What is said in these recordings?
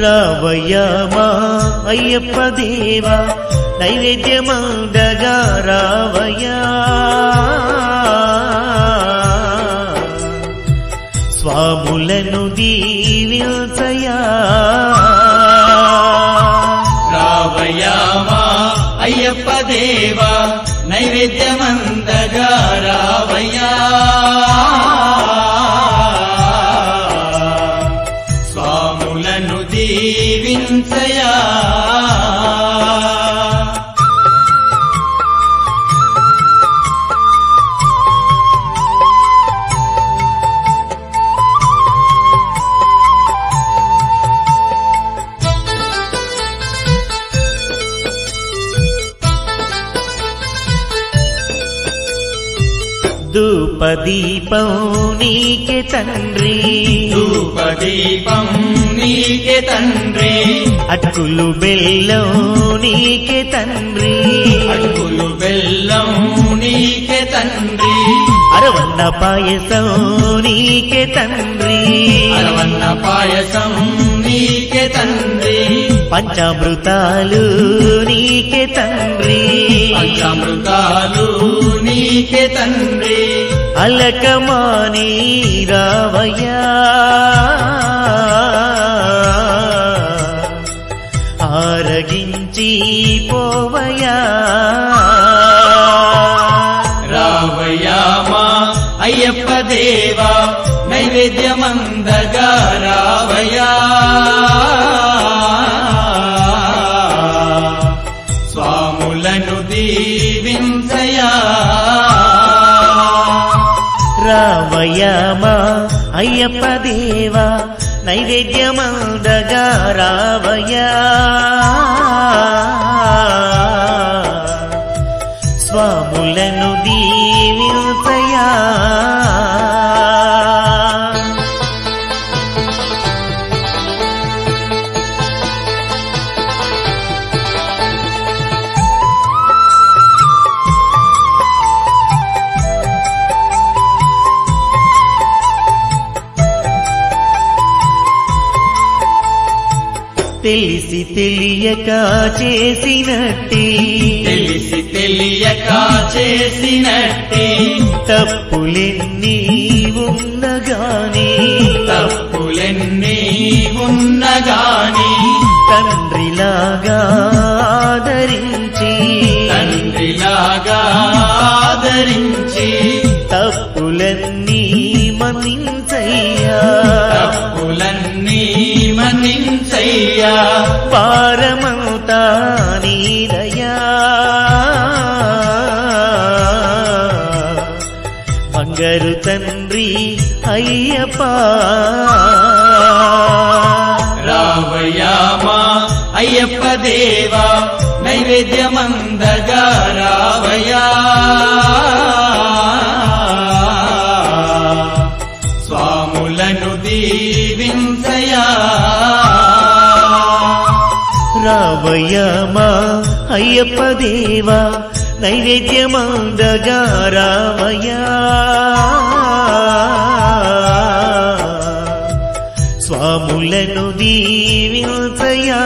రావయ్యా మా అయ్యప్ప దేవా నైవేద్యమండగా రావయ్యా స్వాములను దీవించయా రావయామా అయ్యప్ప దేవా నైవేద్యమందగా రావయ్యా స్వాములను దీవించయా ధూపదీపం నీకే తండ్రి ధూపదీపం నీకే తండ్రి అటుకులు బెల్లం నీకే తండ్రి అడుగులు బెల్లం నీకే తండ్రి అరవన్న పాయసం నీకే తండ్రి అరవన్న పాయసం నీకే తండ్రి పంచామృతాలు నీకే తండ్రి పంచామృతాలు నీకే తండ్రి అలకమాని రావయ్యా ఆరగించి పోవయ్యా రావయామా అయ్యప్ప దేవా నైవేద్యమందగా రావయా స్వాములను దీవించయా రావయ్యా మా అయ్యప్ప దేవా నైవేద్యమందగా రావయ్యా స్వాములను దీవించయా తెలిసి తెలియక చేసినట్టి తెలిసి తెలియక చేసినట్టే తప్పులెన్ని ఉన్నగాని తప్పులెన్నీ ఉన్నగాని తండ్రిలాగా ఆదరించి తండ్రిలాగా ఆదరించి తప్పులన్నీ మన్నించయ్యా తప్పులన్నీ మన్నించయ్యా భారమంతా నీదయా బంగారు తండ్రి అయ్యప్ప రావయామా అయ్యప్ప దేవా నైవేద్యమందగా రావయా స్వాములను దీవించయా రావయ్యమా అయ్యప్ప దేవా నైవేద్యమందగా రావయ్యా స్వాములను దీవించయా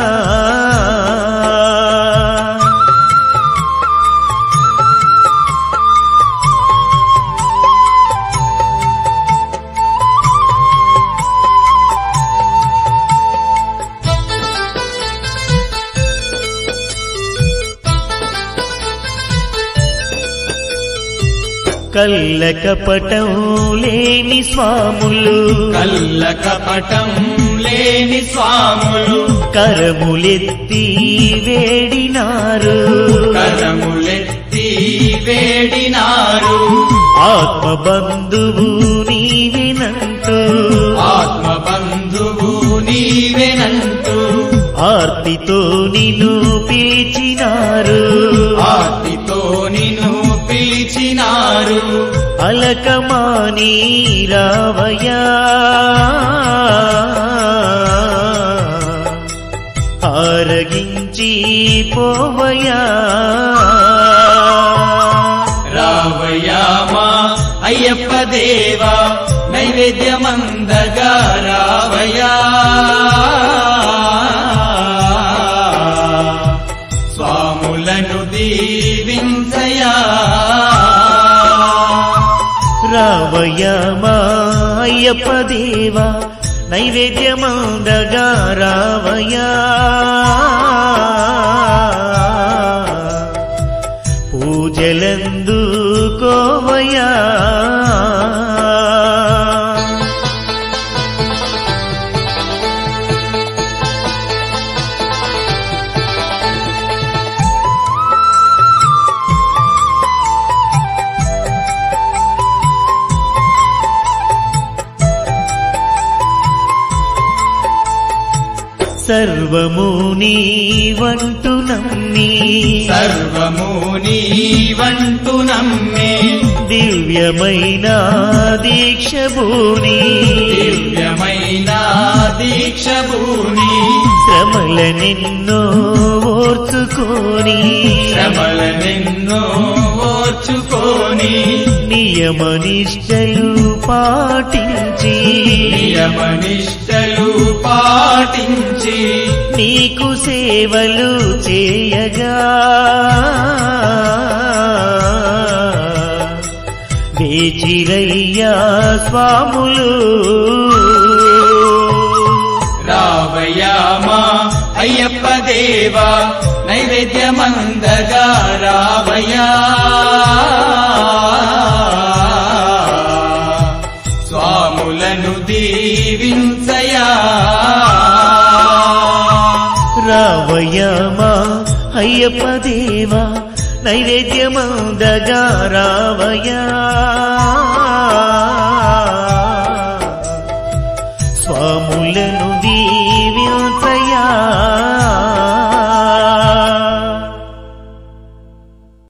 కల్ల కపటం లేని స్వాములు కల్ల కపటం లేని స్వాములు కరములెత్తి వేడినారు కరములెత్తి వేడినారు ఆత్మ బంధువు నీవినంటూ ఆత్మ బంధువు నీవెనంటూ ఆర్తితో నిన్ను పిలిచినారు ఆర్తితో నిన్ను పిలిచినారు అలకమాని రావయ్యా ఆరగించి పోవయ్యా రావయామా అయ్యప్ప దేవా నైవేద్యమందగా రావయా రావయ్యా మా అయ్యప్ప దేవా నైవేద్యమందగా రావయ్యా పూజలందు కోవయ్యా సర్వము నీవంటు నమ్మి సర్వము నీవంటు నమ్మే దివ్యమైన దీక్ష భూని దివ్యమైన దీక్ష భూని శ్రమల నిన్నో ఓర్చుకొని శ్రమల నిన్నో ఓర్చుకొని నియమ నిష్టలు పాటించి నియమనిష్టలు పాటించి నీకు సేవలు చేయగా వేచిరయ్యా స్వాములు రావయామా అయ్యప్ప దేవా నైవేద్యమందగా రావయా స్వాములను దీవించయా రావయ్యమా అయ్యప్ప దేవా నైవేద్యమందగా రావయ్యా